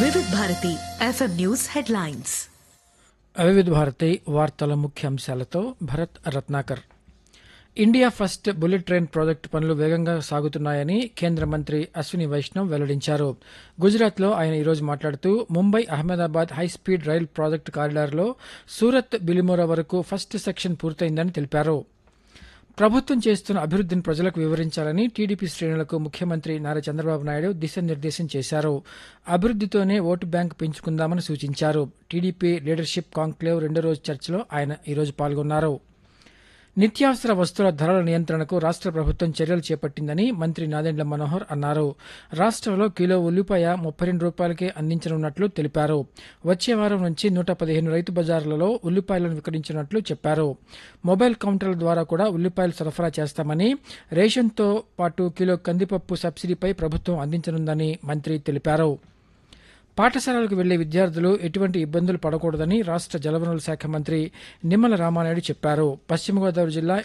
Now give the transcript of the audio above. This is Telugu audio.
వివిధ Bharati FM news headlines Vividh Bharati వార్తల ముఖ్యాంశాలతో Bharat Ratnakar India first bullet train project పనులు వేగంగా సాగుతున్నాయని కేంద్ర మంత్రి అశ్విని వైష్ణవ్ వెల్లడించారు గుజరాత్లో ఆయన ఈరోజు మాట్లాడుతూ Mumbai Ahmedabad high speed rail project కారిడార్లో సూరత్ బిలిమోరా వరకు ఫస్ట్ సెక్షన్ పూర్తయిందని తెలిపారు ప్రభుత్వం చేస్తున్న అభివృద్ధిని ప్రజలకు వివరించాలని టీడీపీ శ్రేణులకు ముఖ్యమంత్రి నారా చంద్రబాబు నాయుడు దిశానిర్దేశం చేశారు అభివృద్ధితోనే ఓటు బ్యాంక్ పెంచుకుందామని సూచించారు టీడీపీ లీడర్షిప్ కాంక్లేవ్ రెండో రోజు చర్చలో ఆయన ఈరోజు పాల్గొన్నారు నిత్యావసర వస్తువుల ధరల నియంత్రణకు రాష్ట్ర ప్రభుత్వం చర్యలు చేపట్టిందని మంత్రి నాదెండ్ల మనోహర్ అన్నారు రాష్ట్రంలో కిలో ఉల్లిపాయ ముప్పై రెండు రూపాయలకే అందించనున్నట్లు తెలిపారు వచ్చే వారం నుంచి నూట పదిహేను రైతు బజార్లలో ఉల్లిపాయలను విక్రయించినట్లు చెప్పారు మొబైల్ కౌంటర్ల ద్వారా కూడా ఉల్లిపాయలు సరఫరా చేస్తామని రేషన్తో పాటు కిలో కందిపప్పు సబ్సిడీపై ప్రభుత్వం అందించనుందని మంత్రి తెలిపారు పాఠశాలలకు వెళ్లే విద్యార్థులు ఎటువంటి ఇబ్బందులు పడకూడదని రాష్ట్ర జలవనరుల శాఖ మంత్రి నిమ్మల రామానాయుడు చెప్పారు పశ్చిమ గోదావరి జిల్లా